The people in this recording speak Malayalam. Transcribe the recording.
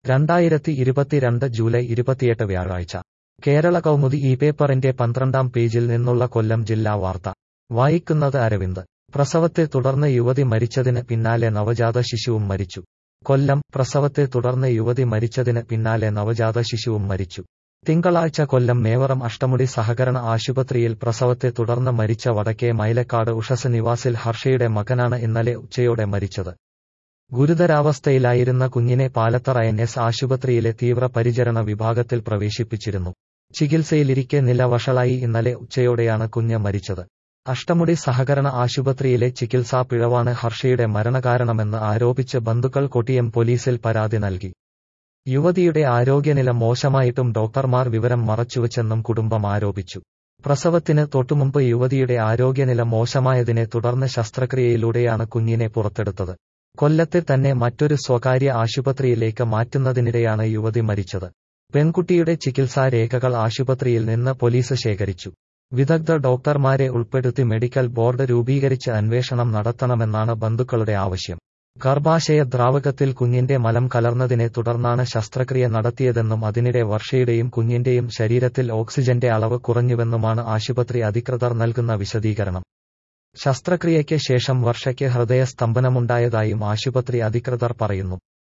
രണ്ടായിരത്തി ഇരുപത്തിരണ്ട് ജൂലൈ ഇരുപത്തിയെട്ട് വ്യാഴാഴ്ച കേരള കൗമുദി ഈ പേപ്പറിന്റെ പന്ത്രണ്ടാം പേജിൽ നിന്നുള്ള കൊല്ലം ജില്ലാ വാർത്ത വായിക്കുന്നത് അരവിന്ദ് പ്രസവത്തെ തുടർന്ന് യുവതി മരിച്ചതിന് പിന്നാലെ നവജാത ശിശുവും മരിച്ചു കൊല്ലം പ്രസവത്തെ തുടർന്ന് യുവതി മരിച്ചതിന് പിന്നാലെ നവജാത ശിശുവും മരിച്ചു തിങ്കളാഴ്ച കൊല്ലം മേവറം അഷ്ടമുടി സഹകരണ ആശുപത്രിയിൽ പ്രസവത്തെ തുടർന്ന് മരിച്ച വടക്കേ മൈലക്കാട് ഉഷസ് നിവാസിൽ ഹർഷയുടെ മകനാണ് ഇന്നലെ ഉച്ചയോടെ മരിച്ചത് ഗുരുതരാവസ്ഥയിലായിരുന്ന കുഞ്ഞിനെ പാലത്തറ എൻ എസ് ആശുപത്രിയിലെ തീവ്രപരിചരണ വിഭാഗത്തിൽ പ്രവേശിപ്പിച്ചിരുന്നു ചികിത്സയിലിരിക്കെ നില വഷളായി ഇന്നലെ ഉച്ചയോടെയാണ് കുഞ്ഞ് മരിച്ചത് അഷ്ടമുടി സഹകരണ ആശുപത്രിയിലെ ചികിത്സാ പിഴവാണ് ഹർഷയുടെ മരണകാരണമെന്ന് ആരോപിച്ച് ബന്ധുക്കൾ കൊട്ടിയം പോലീസിൽ പരാതി നൽകി യുവതിയുടെ ആരോഗ്യനില മോശമായിട്ടും ഡോക്ടർമാർ വിവരം മറച്ചുവെച്ചെന്നും കുടുംബം ആരോപിച്ചു പ്രസവത്തിന് തൊട്ടുമുമ്പ് യുവതിയുടെ ആരോഗ്യനില മോശമായതിനെ തുടർന്ന് ശസ്ത്രക്രിയയിലൂടെയാണ് കുഞ്ഞിനെ പുറത്തെടുത്തത് കൊല്ലത്തെ തന്നെ മറ്റൊരു സ്വകാര്യ ആശുപത്രിയിലേക്ക് മാറ്റുന്നതിനിടെയാണ് യുവതി മരിച്ചത് പെൺകുട്ടിയുടെ ചികിത്സാ രേഖകൾ ആശുപത്രിയിൽ നിന്ന് പോലീസ് ശേഖരിച്ചു വിദഗ്ധ ഡോക്ടർമാരെ ഉൾപ്പെടുത്തി മെഡിക്കൽ ബോർഡ് രൂപീകരിച്ച് അന്വേഷണം നടത്തണമെന്നാണ് ബന്ധുക്കളുടെ ആവശ്യം ഗർഭാശയ ദ്രാവകത്തിൽ കുഞ്ഞിന്റെ മലം കലർന്നതിനെ തുടർന്നാണ് ശസ്ത്രക്രിയ നടത്തിയതെന്നും അതിനിടെ വർഷയുടെയും കുഞ്ഞിന്റെയും ശരീരത്തിൽ ഓക്സിജന്റെ അളവ് കുറഞ്ഞുവെന്നുമാണ് ആശുപത്രി അധികൃതർ നൽകുന്ന വിശദീകരണം ശസ്ത്രക്രിയയ്ക്ക് ശേഷം വർഷയ്ക്ക് ഹൃദയസ്തംഭനമുണ്ടായതായും ആശുപത്രി അധികൃതർ പറയുന്നു